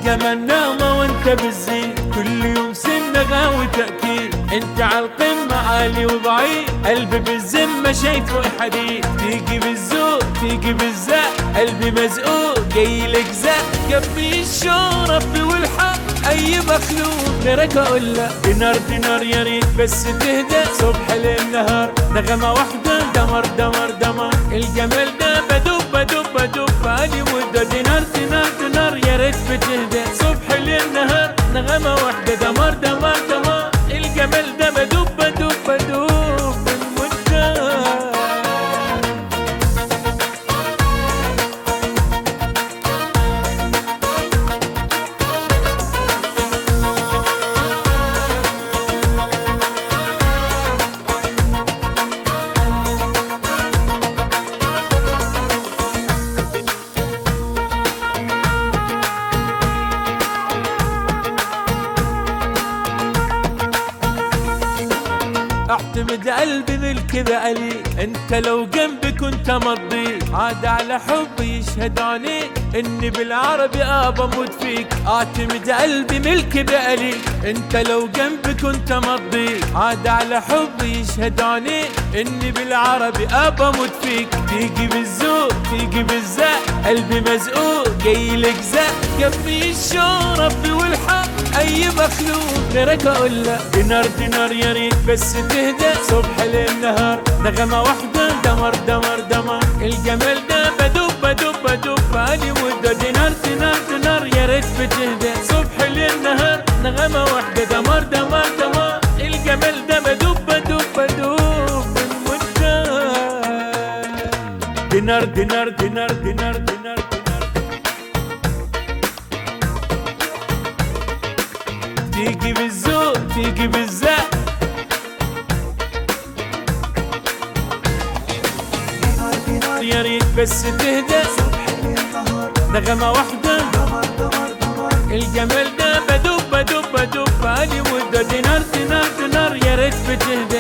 الجمال نعمة وانت بالزين كل يوم سنة غاوي تأكيد انت عالقمة عالي وبعيد قلبي بالذمة شايفه حديد تيجي بالذوق تيجي بالزق قلبي مزقوق جاي لك زق جنبي الشوق ربي والحق اي مخلوق غيرك اقول لك دينار دينار يا ريت بس تهدى صبح ليل نهار نغمة واحدة دمر دمر دمر الجمال ده بدوب بدوب بدوب بقالي مدة دينار دينار دينار يا ريت بتهدى صبح ليل نهار نغمة واحدة دمر دمر دمر الجمال ده بدوب بدوب بدوب بالمدة اعتمد قلبي ملك بقليك انت لو جنبي كنت مضيك عاد على حبي يشهد عليك اني بالعربي اه بموت فيك اعتمد قلبي ملك بقليك انت لو جنبي كنت مضيك عاد على حبي يشهد عليك اني بالعربي اه بموت فيك تيجي بالذوق تيجي بالزق قلبي مزقوق جاي لك زق جنبي الشوق ربي والحق اي مخلوق غيرك اقول لك دينار دينار يا ريت بس تهدى صبح ليل نهار نغمة واحدة دمر دمر دمر الجمال ده بدوب بدوب بدوب بقالي مدة دينار دينار دينار يا ريت بتهدى صبح ليل نهار نغمة واحدة دمر دمر دمر الجمال ده بدوب بدوب بدوب بالمدة دينار دينار دينار دينار دينار دينار تيجي بالذوق تيجي بالزق يا ريت بس تهدى نغمة واحدة الجمال ده بدوب بدوب بدوب بقالي مدة دينار دينار دينار يا ريت بتهدى